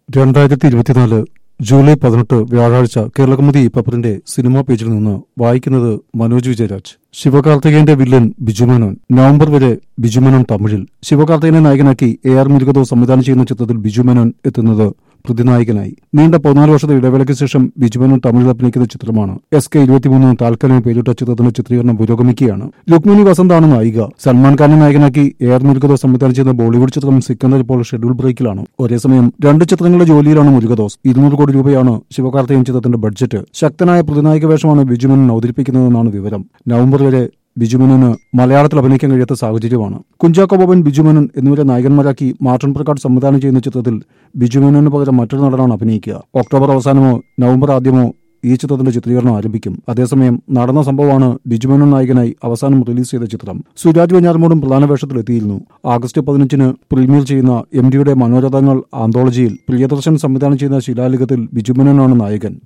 രണ്ടായിരത്തി ഇരുപത്തിനാല് ജൂലൈ പതിനെട്ട് വ്യാഴാഴ്ച കേരളകൗമുദി പേപ്പറിന്റെ സിനിമാ പേജിൽ നിന്ന് വായിക്കുന്നത് മനോജ് വിജയരാജ് ശിവകാർത്തികേയന്റെ വില്ലൻ ബിജുമേനോൻ നവംബർ വരെ ബിജുമേനോൻ തമിഴിൽ ശിവകാർത്തികനെ നായകനാക്കി എ ആർ മുരുകതോ സംവിധാനം ചെയ്യുന്ന ചിത്രത്തിൽ ബിജുമേനോൻ എത്തുന്നത് പ്രതിനായകനായി നീണ്ട പതിനാല് വർഷത്തെ ഇടവേളയ്ക്ക് ശേഷം ബിജുമേനോൻ തമിഴിൽ അഭിനയിക്കുന്ന ചിത്രമാണ് എസ് കെ ഇരുപത്തിമൂന്ന് താൽക്കാലിക പേരിട്ട ചിത്രത്തിന്റെ ചിത്രീകരണം പുരോഗമിക്കുകയാണ് രുക്മിണി വസന്താണ് നായിക സൽമാൻ ഖാനെ നായകനാക്കി എ ആർ മുരുകദോസ് സംവിധാനം ചെയ്യുന്ന ബോളിവുഡ് ചിത്രം സിക്കന്ദർ ഇപ്പോൾ ഷെഡ്യൂൾ ബ്രേക്കിലാണ് ഒരേസമയം രണ്ട് ചിത്രങ്ങളുടെ ജോലിയിലാണ് മുരുകദോസ് ഇരുന്നൂറ് കോടി രൂപയാണ് ശിവകാർത്തികൻ ചിത്രത്തിന്റെ ബഡ്ജറ്റ് ശക്തനായ പ്രതിനായക വേഷമാണ് ബിജുമേനോൻ അവതരിപ്പിക്കുന്നതെന്നാണ് വിവരം നവംബർ വരെ ബിജുമേനോന് മലയാളത്തിൽ അഭിനയിക്കാൻ കഴിയാത്ത സാഹചര്യമാണ് കുഞ്ചാക്കോ ബോബൻ ബിജുമേനോൻ എന്നിവരെ നായകന്മാരാക്കി മാർട്ടൻ പ്രകാട് സംവിധാനം ചെയ്യുന്ന ചിത്രത്തിൽ ബിജുമേനോന് പകരം മറ്റൊരു നടനാണ് അഭിനയിക്കുക ഒക്ടോബർ അവസാനമോ നവംബർ ആദ്യമോ ഈ ചിത്രത്തിന്റെ ചിത്രീകരണം ആരംഭിക്കും അതേസമയം നടന്ന സംഭവമാണ് ബിജുമേനോൻ നായകനായി അവസാനം റിലീസ് ചെയ്ത ചിത്രം സുരാജ് വെഞ്ഞാറമൂടും പ്രധാന വേഷത്തിലെത്തിയിരുന്നു ആഗസ്റ്റ് പതിനഞ്ചിന് പ്രീമിയർ ചെയ്യുന്ന എം ഡിയുടെ മനോരഥങ്ങൾ ആന്തോളജിയിൽ പ്രിയദർശൻ സംവിധാനം ചെയ്യുന്ന ശിലാലിഖത്തിൽ ബിജുമേനോനാണ് നായകൻ